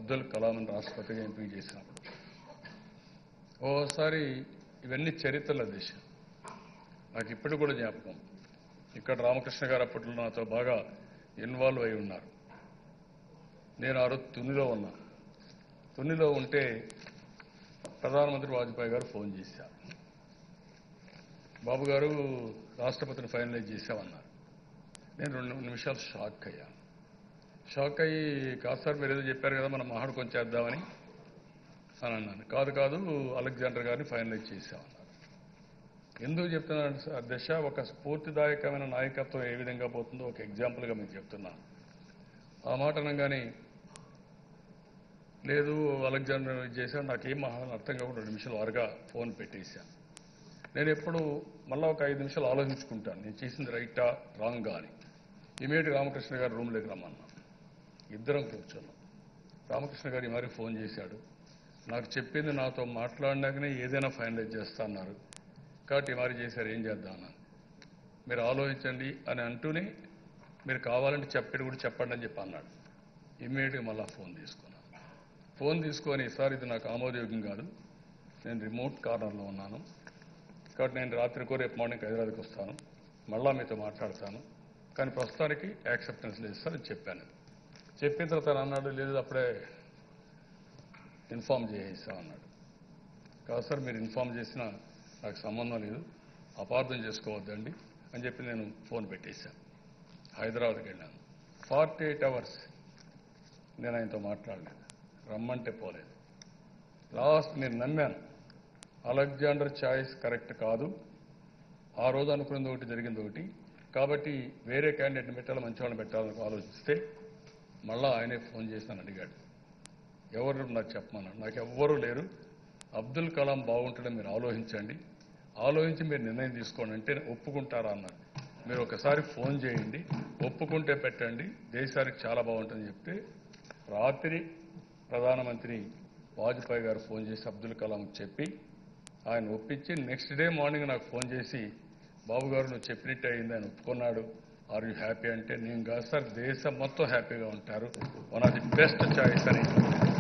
అబ్దుల్ కలాంని రాష్ట్రపతిగా ఎంపిక చేసినప్పుడు ఓసారి ఇవన్నీ చరిత్రల దిశ నాకు ఇప్పుడు కూడా జ్ఞాపకం ఇక్కడ రామకృష్ణ గారు అప్పట్లో నాతో బాగా ఇన్వాల్వ్ అయి ఉన్నారు నేను ఆ రోజు తునిలో ఉన్నా తునిలో ఉంటే ప్రధానమంత్రి వాజ్పేయి గారు ఫోన్ చేశారు బాబు గారు రాష్ట్రపతిని ఫైనలైజ్ చేశామన్నారు నేను రెండు నిమిషాలు షాక్ అయ్యాను షాక్ అయ్యి కాదు సార్ మీరు ఏదో చెప్పారు కదా మనం మాట్లాడుకొని చేద్దామని అని అన్నాను కాదు కాదు అలెగ్జాండర్ గారిని ఫైనలైజ్ చేశామన్నారు ఎందుకు చెప్తున్నాను సార్ దశ ఒక స్ఫూర్తిదాయకమైన నాయకత్వం ఏ విధంగా పోతుందో ఒక ఎగ్జాంపుల్గా మీకు చెప్తున్నాను ఆ మాట అనగానే లేదు అలెగ్జాండర్ చేశాను నాకేం మహా అర్థం కాకుండా రెండు నిమిషాలు వరగా ఫోన్ పెట్టేశాను నేను ఎప్పుడు మళ్ళీ ఒక ఐదు నిమిషాలు ఆలోచించుకుంటాను నేను చేసింది రైటా రాంగా అని ఇమీడియట్ రామకృష్ణ గారు రూమ్లోకి రమ్మన్నా ఇద్దరం కూర్చున్నాం రామకృష్ణ గారు ఈ మరి ఫోన్ చేశాడు నాకు చెప్పింది నాతో మాట్లాడినాకనే ఏదైనా ఫైనలైజ్ చేస్తా అన్నారు కాబట్టి ఈ మరి చేశారు ఏం చేద్దాం అన్నాను మీరు ఆలోచించండి అని అంటూనే మీరు కావాలంటే చెప్పేది కూడా చెప్పండి అని చెప్పి అన్నాడు ఇమ్మీడియట్గా మళ్ళీ ఫోన్ తీసుకున్నాను ఫోన్ తీసుకొని సార్ ఇది నాకు ఆమోదయోగ్యం కాదు నేను రిమోట్ కార్నర్లో ఉన్నాను కాబట్టి నేను రాత్రికో రేపు మార్నింగ్ హైదరాబాద్కి వస్తాను మళ్ళా మీతో మాట్లాడతాను కానీ ప్రస్తుతానికి యాక్సెప్టెన్స్ లేదు సార్ అని చెప్పాను చెప్పిన తర్వాత ఆయన అన్నాడు లేదు అప్పుడే ఇన్ఫామ్ చేసేసాం అన్నాడు కాదు సార్ మీరు ఇన్ఫామ్ చేసినా నాకు సంబంధం లేదు అపార్థం చేసుకోవద్దండి అని చెప్పి నేను ఫోన్ పెట్టేశాను హైదరాబాద్కి వెళ్ళాను ఫార్టీ ఎయిట్ అవర్స్ నేను ఆయనతో మాట్లాడలేదు రమ్మంటే పోలేదు లాస్ట్ నేను నమ్మాను అలెగ్జాండర్ చాయిస్ కరెక్ట్ కాదు ఆ రోజు అనుకున్నది ఒకటి జరిగింది ఒకటి కాబట్టి వేరే క్యాండిడేట్ని పెట్టాలి మంచి వాళ్ళని పెట్టాలని ఆలోచిస్తే మళ్ళా ఆయనే ఫోన్ చేసి నన్ను అడిగాడు ఎవరు నాకు చెప్పమన్నాడు నాకు ఎవ్వరూ లేరు అబ్దుల్ కలాం బాగుంటుందని మీరు ఆలోచించండి ఆలోచించి మీరు నిర్ణయం తీసుకోండి అంటే ఒప్పుకుంటారా అన్నాడు మీరు ఒకసారి ఫోన్ చేయండి ఒప్పుకుంటే పెట్టండి దేశానికి చాలా బాగుంటుందని చెప్తే రాత్రి ప్రధానమంత్రి వాజ్పేయి గారు ఫోన్ చేసి అబ్దుల్ కలాంకి చెప్పి ఆయన ఒప్పించి నెక్స్ట్ డే మార్నింగ్ నాకు ఫోన్ చేసి బాబు గారు నువ్వు చెప్పినట్టు అయింది ఆయన ఒప్పుకున్నాడు ఆర్ యూ హ్యాపీ అంటే నేను కాదు సార్ దేశం మొత్తం హ్యాపీగా ఉంటారు one of the best choice అని